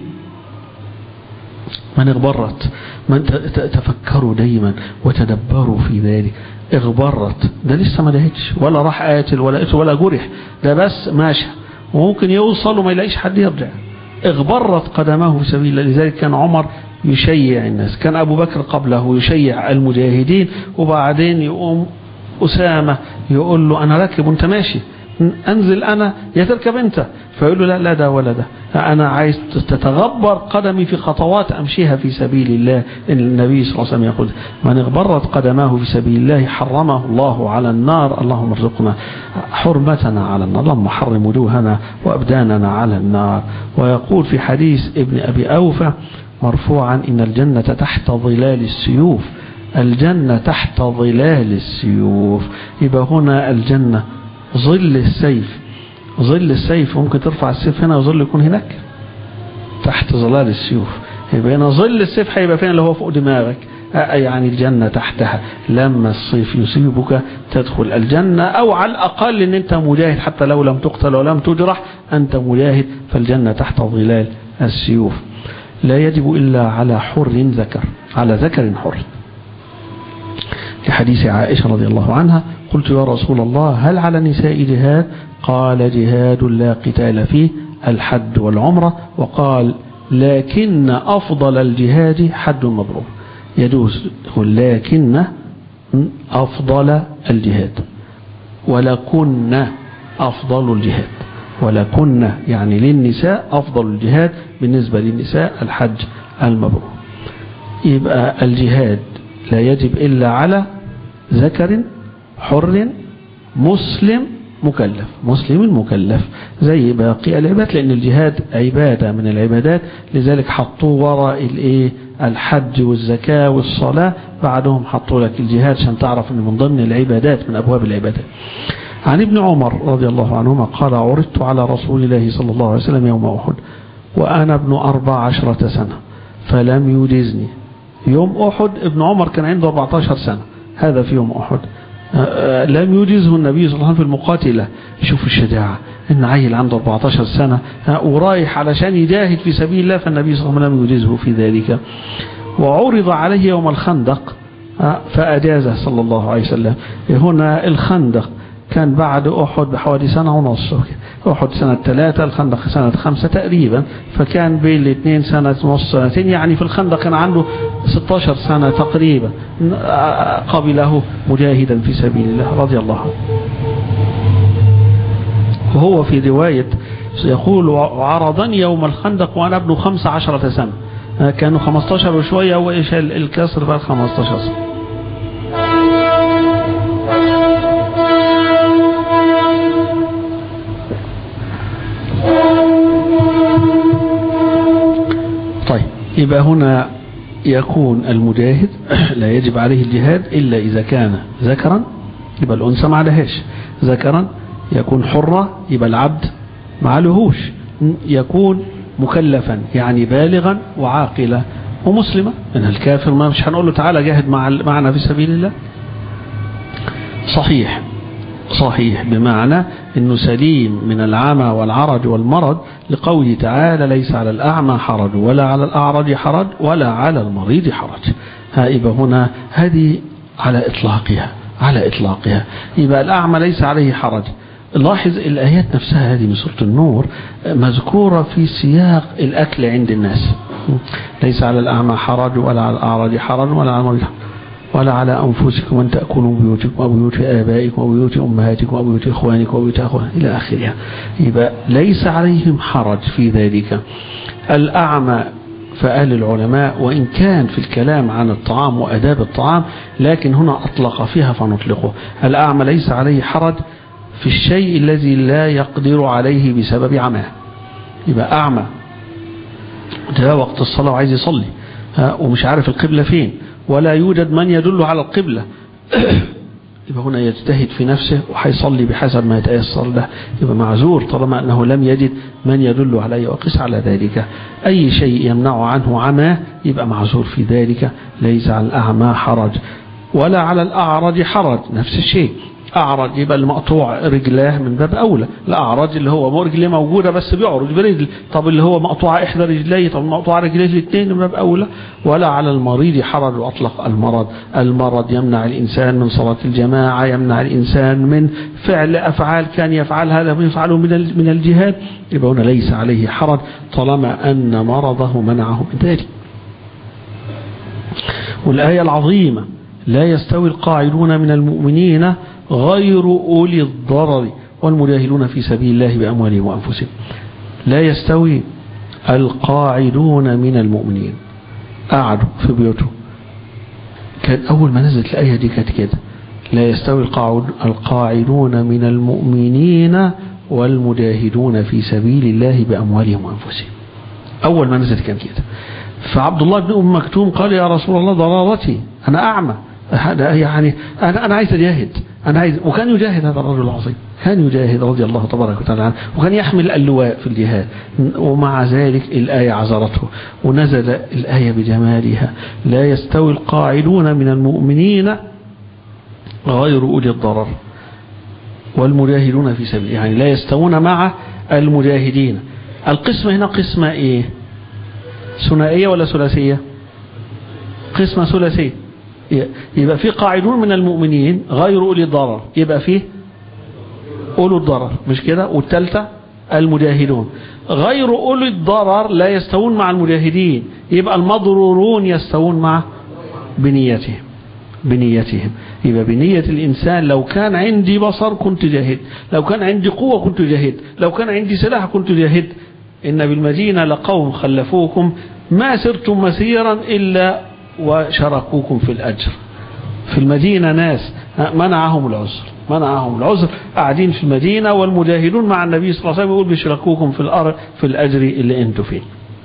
من اغبرت من تفكروا دايما وتدبروا في ذلك اغبرت ده لسه ما لهتش ولا راح قاتل ولا قتل ولا جرح ده بس ماشي وممكن يوصل وما يلاقيش حد يرجع اغبرت قدمه في سبيل الله لذلك كان عمر يشيع الناس كان أبو بكر قبله يشيع المجاهدين وبعدين يقوم أسامة يقول له أنا راكب وانت ماشي أنزل أنا يا تركب أنت فيقول له لا لا ده ولا ده أنا عايز تتغبر قدمي في خطوات أمشيها في سبيل الله إن النبي صلى الله عليه وسلم يقول من اغبرت قدماه في سبيل الله حرمه الله على النار اللهم ارزقنا حرمتنا على النار اللهم حرم وجوهنا وأبداننا على النار ويقول في حديث ابن أبي أوفى مرفوعا إن الجنة تحت ظلال السيوف الجنة تحت ظلال السيوف يبقى هنا الجنة ظل السيف ظل السيف ممكن ترفع السيف هنا وظل يكون هناك تحت ظلال السيوف يبقى هنا ظل السيف هيبقى فين اللي هو فوق دماغك يعني الجنة تحتها لما الصيف يصيبك تدخل الجنة أو على الأقل أن أنت مجاهد حتى لو لم تقتل ولم تجرح أنت مجاهد فالجنة تحت ظلال السيوف لا يجب إلا على حر ذكر على ذكر حر لحديث عائشة رضي الله عنها قلت يا رسول الله هل على النساء جهاد قال جهاد لا قتال فيه الحد والعمرة وقال لكن أفضل الجهاد حد مبرور يجوز لكن أفضل الجهاد ولكن أفضل الجهاد ولكن يعني للنساء أفضل الجهاد بالنسبة للنساء الحج المبرور يبقى الجهاد لا يجب إلا على ذكر حر مسلم مكلف مسلم مكلف زي باقي العباد لأن الجهاد عبادة من العبادات لذلك حطوه وراء الايه الحج والزكاة والصلاة بعدهم حطوا لك الجهاد عشان تعرف ان من ضمن العبادات من أبواب العبادات عن ابن عمر رضي الله عنهما قال عرضت على رسول الله صلى الله عليه وسلم يوم أحد وأنا ابن أربع عشرة سنة فلم يجزني يوم أحد ابن عمر كان عنده 14 سنة هذا في يوم أحد لم يجزه النبي صلى الله عليه وسلم في المقاتلة شوف الشجاعة إن عيل عنده 14 سنة ورايح علشان يجاهد في سبيل الله فالنبي صلى الله عليه وسلم لم يجزه في ذلك وعرض عليه يوم الخندق فأجازه صلى الله عليه وسلم هنا الخندق كان بعد أحد بحوالي سنة ونص أحد سنة ثلاثة الخندق سنة خمسة تقريبا فكان بين الاثنين سنة ونص سنتين يعني في الخندق كان عنده 16 سنة تقريبا قبله مجاهدا في سبيل الله رضي الله عنه وهو في رواية يقول عرضني يوم الخندق وأنا ابن خمس عشرة سنة كانوا 15 وشوية وإيش الكسر بقى 15 سنة يبقى هنا يكون المجاهد لا يجب عليه الجهاد إلا إذا كان ذكرا يبقى الأنثى ما عليهاش ذكرا يكون حرة يبقى العبد ما عليهوش يكون مكلفا يعني بالغا وعاقلا ومسلمة من الكافر ما مش هنقول له تعالى جاهد مع معنا في سبيل الله صحيح صحيح بمعنى انه سليم من العمى والعرج والمرض لقوله تعالى ليس على الأعمى حرج ولا على الأعرج حرج ولا على المريض حرج هائبة هنا هذه على إطلاقها على إطلاقها يبقى الأعمى ليس عليه حرج لاحظ الآيات نفسها هذه من سورة النور مذكورة في سياق الأكل عند الناس ليس على الأعمى حرج ولا على الأعرج حرج ولا على المريض ولا على أنفسكم أن تأكلوا بيوتكم وبيوت آبائكم وبيوت أمهاتكم وبيوت إخوانكم وبيوت أخوانكم إلى آخرها يبقى ليس عليهم حرج في ذلك الأعمى فقال العلماء وإن كان في الكلام عن الطعام وأداب الطعام لكن هنا أطلق فيها فنطلقه الأعمى ليس عليه حرج في الشيء الذي لا يقدر عليه بسبب عماه يبقى أعمى ده وقت الصلاة وعايز يصلي ومش عارف القبلة فين ولا يوجد من يدل على القبلة يبقى هنا يجتهد في نفسه وحيصلي بحسب ما يتيسر له يبقى معذور طالما أنه لم يجد من يدل عليه وقس على ذلك أي شيء يمنع عنه عماه يبقى معذور في ذلك ليس على الأعمى حرج ولا على الأعرج حرج نفس الشيء أعرج يبقى المقطوع رجلاه من باب أولى الأعرج اللي هو رجليه موجودة بس بيعرج برجل طب اللي هو مقطوع إحدى رجليه طب مقطوع رجليه الاثنين من باب أولى ولا على المريض حرج وأطلق المرض المرض يمنع الإنسان من صلاة الجماعة يمنع الإنسان من فعل أفعال كان يفعلها لم يفعله من من الجهاد يبقى هنا ليس عليه حرج طالما أن مرضه منعه من ذلك والآية العظيمة لا يستوي القاعدون من المؤمنين غير أولي الضرر والمجاهدون في سبيل الله بأموالهم وأنفسهم لا يستوي القاعدون من المؤمنين قعدوا في بيوتهم كان أول ما نزلت الآية دي كانت كده لا يستوي القاعدون من المؤمنين والمجاهدون في سبيل الله بأموالهم وأنفسهم أول ما نزلت كان كده فعبد الله بن أم مكتوم قال يا رسول الله ضرارتي أنا أعمى يعني أنا أنا عايز أجاهد أنا عايز وكان يجاهد هذا الرجل العظيم كان يجاهد رضي الله تبارك وتعالى عنه وكان يحمل اللواء في الجهاد ومع ذلك الآية عذرته ونزل الآية بجمالها لا يستوي القاعدون من المؤمنين غير أولي الضرر والمجاهدون في سبيل يعني لا يستوون مع المجاهدين القسمة هنا قسمة ايه ثنائية ولا ثلاثية قسمة ثلاثية يبقى في قاعدون من المؤمنين غير أولي الضرر يبقى فيه أولو الضرر مش كده والثالثة المجاهدون غير أولي الضرر لا يستوون مع المجاهدين يبقى المضرورون يستوون مع بنيتهم بنيتهم يبقى بنية الإنسان لو كان عندي بصر كنت جاهد لو كان عندي قوة كنت جاهد لو كان عندي سلاح كنت جاهد إن بالمدينة لقوم خلفوكم ما سرتم مسيرا إلا وشركوكم في الأجر في المدينة ناس منعهم العذر منعهم العذر قاعدين في المدينة والمجاهدون مع النبي صلى الله عليه وسلم يقول بيشركوكم في الأرض في الأجر اللي انتوا فيه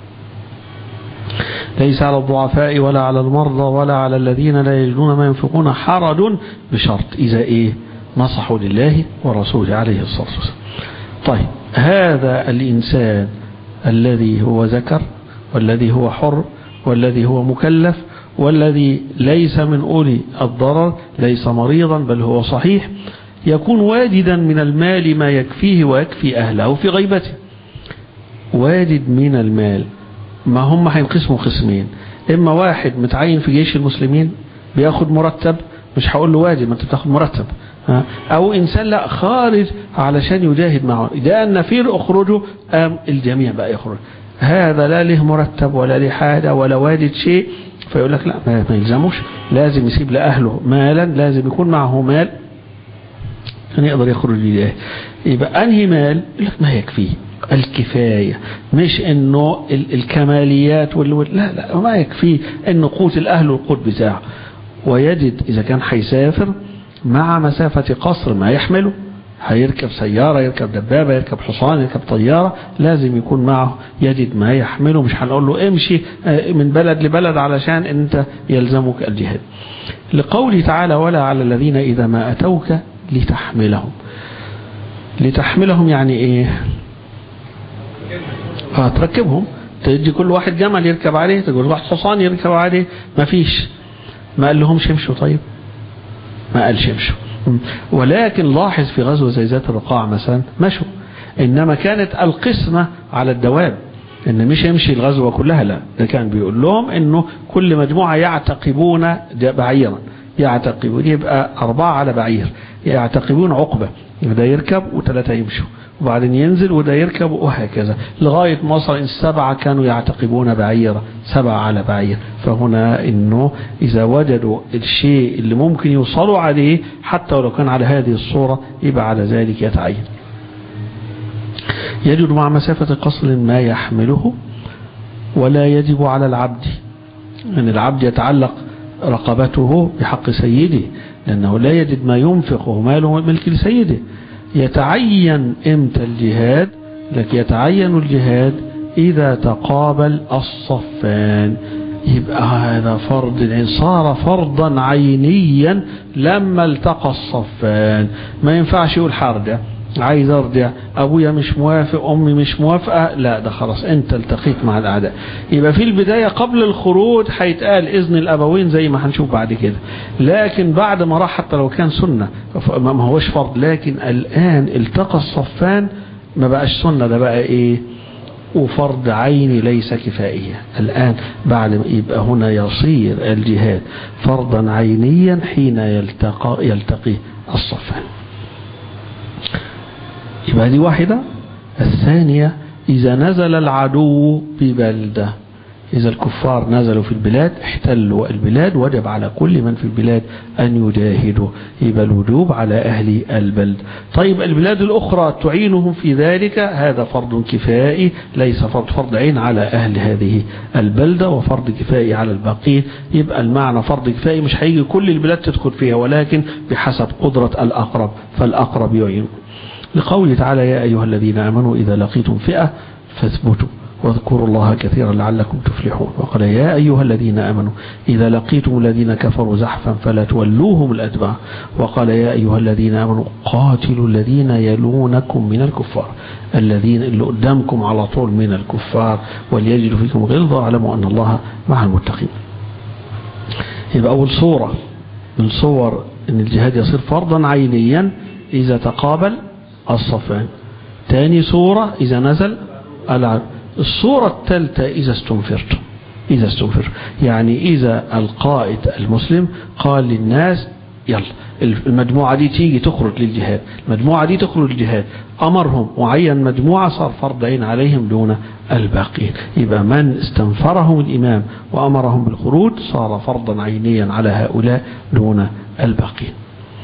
ليس على الضعفاء ولا على المرضى ولا على الذين لا يجدون ما ينفقون حرج بشرط إذا إيه نصحوا لله ورسوله عليه الصلاة والسلام طيب هذا الإنسان الذي هو ذكر والذي هو حر والذي هو مكلف والذي ليس من أولي الضرر ليس مريضا بل هو صحيح يكون واجدا من المال ما يكفيه ويكفي أهله في غيبته واجد من المال ما هم هينقسموا قسمين إما واحد متعين في جيش المسلمين بياخد مرتب مش هقول له واجب ما انت بتاخد مرتب أو إنسان لا خارج علشان يجاهد معه إذا النفير أخرجه قام الجميع بقى يخرج هذا لا له مرتب ولا له حاجة ولا واجد شيء فيقول لك لا ما يلزموش لازم يسيب لأهله مالا لازم يكون معه مال كان يقدر يخرج لله يبقى أنهي مال يقول لك ما يكفيه الكفاية مش انه الكماليات واللي لا لا ما يكفيه انه قوت الاهل والقوت بتاعه ويجد اذا كان حيسافر مع مسافة قصر ما يحمله هيركب سيارة يركب دبابة يركب حصان يركب طيارة لازم يكون معه يجد ما يحمله مش هنقول له امشي من بلد لبلد علشان انت يلزمك الجهاد لقوله تعالى ولا على الذين إذا ما أتوك لتحملهم لتحملهم يعني ايه اه تركبهم تدي كل واحد جمل يركب عليه تقول واحد حصان يركب عليه ما فيش ما قال لهمش امشوا طيب ما قالش امشوا ولكن لاحظ في غزوة زي ذات الرقاع مثلا مشوا إنما كانت القسمة على الدواب إن مش يمشي الغزوة كلها لا ده كان بيقول لهم إنه كل مجموعة يعتقبون بعيرا يعتقبون يبقى أربعة على بعير يعتقبون عقبة ده يركب وثلاثة يمشوا وبعدين ينزل وده يركب وهكذا لغاية ما وصل إن السبعة كانوا يعتقبون بعيرة سبعة على بعير فهنا إنه إذا وجدوا الشيء اللي ممكن يوصلوا عليه حتى ولو كان على هذه الصورة يبقى على ذلك يتعين يجد مع مسافة قصر ما يحمله ولا يجب على العبد أن يعني العبد يتعلق رقبته بحق سيده لأنه لا يجد ما ينفق وماله ملك لسيده يتعين امتى الجهاد لك يتعين الجهاد إذا تقابل الصفان يبقى هذا فرض العين صار فرضا عينيا لما التقى الصفان ما ينفعش يقول حرجة عايز ارجع ابويا مش موافق امي مش موافقة لا ده خلاص انت التقيت مع الاعداء يبقى في البداية قبل الخروج هيتقال اذن الابوين زي ما هنشوف بعد كده لكن بعد ما راح حتى لو كان سنة ما هوش فرض لكن الان التقى الصفان ما بقاش سنة ده بقى ايه وفرض عيني ليس كفائية الآن بعد ما يبقى هنا يصير الجهاد فرضا عينيا حين يلتقى يلتقي الصفان يبقى دي واحدة الثانية إذا نزل العدو ببلدة إذا الكفار نزلوا في البلاد احتلوا البلاد وجب على كل من في البلاد أن يجاهدوا يبقى الوجوب على أهل البلد طيب البلاد الأخرى تعينهم في ذلك هذا فرض كفائي ليس فرض فرض عين على أهل هذه البلدة وفرض كفائي على الباقين يبقى المعنى فرض كفائي مش هيجي كل البلاد تدخل فيها ولكن بحسب قدرة الأقرب فالأقرب يعين لقوله تعالى يا أيها الذين آمنوا إذا لقيتم فئة فاثبتوا واذكروا الله كثيرا لعلكم تفلحون وقال يا أيها الذين آمنوا إذا لقيتم الذين كفروا زحفا فلا تولوهم الأدبار وقال يا أيها الذين آمنوا قاتلوا الذين يلونكم من الكفار الذين اللي قدامكم على طول من الكفار وليجدوا فيكم غلظة واعلموا أن الله مع المتقين يبقى أول صورة من صور أن الجهاد يصير فرضا عينيا إذا تقابل الصفان تاني صورة إذا نزل العدو الصورة الثالثة إذا استنفرت إذا استنفر يعني إذا القائد المسلم قال للناس يلا المجموعة دي تيجي تخرج للجهاد المجموعة دي تخرج للجهاد أمرهم وعين مجموعة صار فرض عين عليهم دون الباقين يبقى من استنفرهم الإمام وأمرهم بالخروج صار فرضا عينيا على هؤلاء دون الباقين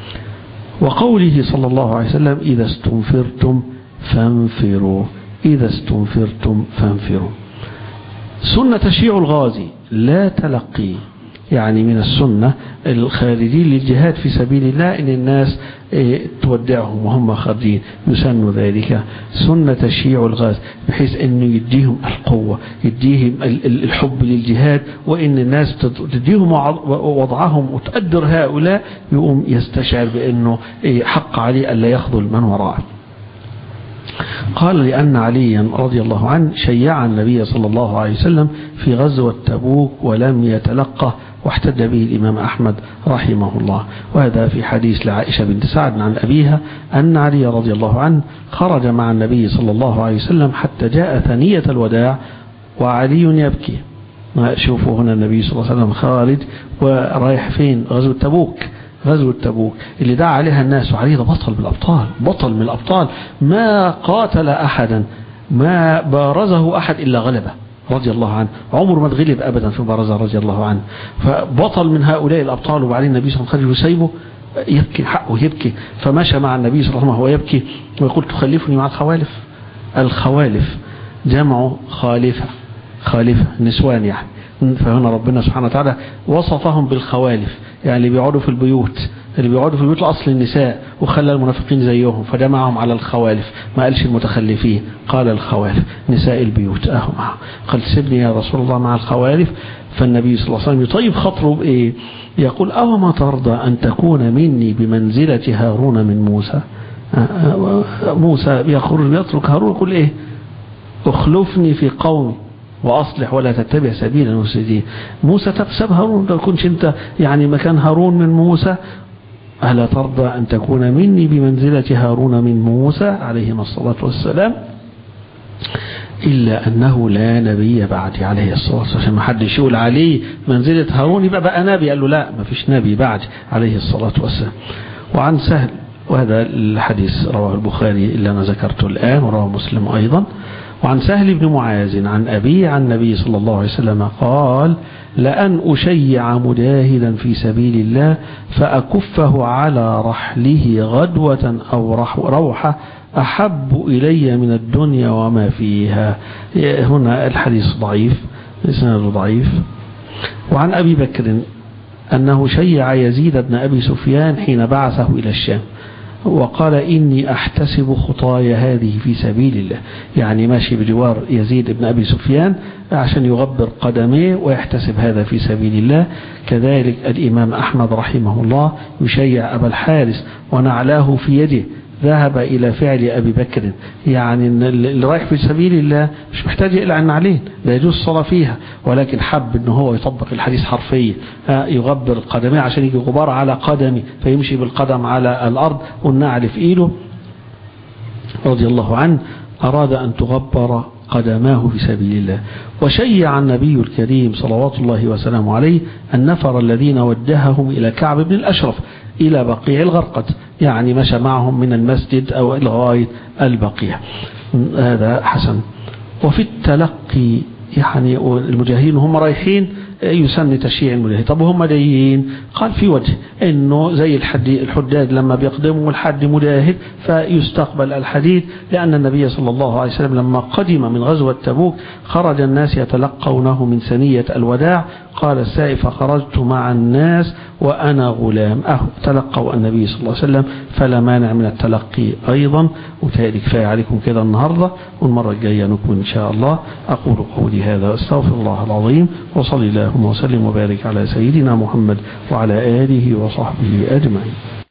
وقوله صلى الله عليه وسلم إذا استنفرتم فانفروا إذا استنفرتم فانفروا سنة تشيع الغازي لا تلقي يعني من السنة الخارجين للجهاد في سبيل الله إن الناس تودعهم وهم خارجين يسن ذلك سنة تشيع الغاز بحيث أنه يديهم القوة يديهم الحب للجهاد وإن الناس تديهم وضعهم وتقدر هؤلاء يقوم يستشعر بأنه حق عليه ألا يخذل من وراءه قال لأن عليا رضي الله عنه شيع النبي صلى الله عليه وسلم في غزوة تبوك ولم يتلقى واحتج به الإمام أحمد رحمه الله وهذا في حديث لعائشة بنت سعد عن أبيها أن علي رضي الله عنه خرج مع النبي صلى الله عليه وسلم حتى جاء ثنية الوداع وعلي يبكي شوفوا هنا النبي صلى الله عليه وسلم خارج ورايح فين غزوة تبوك غزوة تبوك اللي دعا عليها الناس وعلي ده بطل بالأبطال بطل من الأبطال ما قاتل أحدا ما بارزه أحد إلا غلبه رضي الله عنه عمره ما تغلب أبدا في مبارزة رضي الله عنه فبطل من هؤلاء الأبطال وبعدين النبي صلى الله عليه وسلم وسيبه يبكي حقه يبكي فمشى مع النبي صلى الله عليه وسلم وهو يبكي ويقول تخلفني مع الخوالف الخوالف جمع خالفة خالفة نسوان يعني فهنا ربنا سبحانه وتعالى وصفهم بالخوالف يعني اللي بيقعدوا في البيوت اللي بيقعدوا في البيوت الأصل النساء وخلى المنافقين زيهم فجمعهم على الخوالف ما قالش المتخلفين قال الخوالف نساء البيوت أهو معه قال سيبني يا رسول الله مع الخوالف فالنبي صلى الله عليه وسلم يطيب خطره بإيه يقول أو ما ترضى أن تكون مني بمنزلة هارون من موسى موسى يخرج يترك هارون يقول إيه اخلفني في قومي وأصلح ولا تتبع سبيل المفسدين موسى تبسب هارون لو كنت أنت يعني مكان هارون من موسى ألا ترضى أن تكون مني بمنزلة هارون من موسى عليهما الصلاة والسلام إلا أنه لا نبي بعدي عليه الصلاة والسلام عشان ما حدش يقول عليه منزلة هارون يبقى بقى نبي قال له لا ما فيش نبي بعد عليه الصلاة والسلام وعن سهل وهذا الحديث رواه البخاري اللي أنا ذكرته الآن ورواه مسلم أيضا وعن سهل بن معاذ عن أبي عن النبي صلى الله عليه وسلم قال لأن أشيع مجاهدا في سبيل الله فأكفه على رحله غدوة أو روحة أحب إلي من الدنيا وما فيها هنا الحديث ضعيف إسناد ضعيف وعن أبي بكر أنه شيع يزيد بن أبي سفيان حين بعثه إلى الشام وقال إني أحتسب خطايا هذه في سبيل الله يعني ماشي بجوار يزيد بن أبي سفيان عشان يغبر قدميه ويحتسب هذا في سبيل الله كذلك الإمام أحمد رحمه الله يشيع أبا الحارس ونعلاه في يده ذهب إلى فعل أبي بكر يعني اللي رايح في سبيل الله مش محتاج يقلع النعلين لا يجوز الصلاة فيها ولكن حب ان هو يطبق الحديث حرفيا يغبر القدمين عشان يجي غبار على قدمي فيمشي بالقدم على الأرض والنعل في إيده رضي الله عنه أراد أن تغبر قدماه في سبيل الله وشيع النبي الكريم صلوات الله وسلامه عليه النفر الذين وجههم إلى كعب بن الأشرف إلى بقيع الغرقد يعني مشى معهم من المسجد أو لغاية البقيع هذا حسن وفي التلقي يعني المجاهدين هم رايحين يسن تشييع المجاهد طب هم جايين قال في وجه انه زي الحديد الحداد لما بيقدموا الحد مجاهد فيستقبل الحديد لأن النبي صلى الله عليه وسلم لما قدم من غزوة تبوك خرج الناس يتلقونه من سنية الوداع قال السائف فخرجت مع الناس وأنا غلام أهو تلقوا النبي صلى الله عليه وسلم فلا مانع من التلقي أيضا وتهيألي كفاية عليكم كده النهاردة والمرة الجاية نكون إن شاء الله أقول قولي هذا واستغفر الله العظيم وصلي اللهم وسلم وبارك على سيدنا محمد وعلى آله وصحبه أجمعين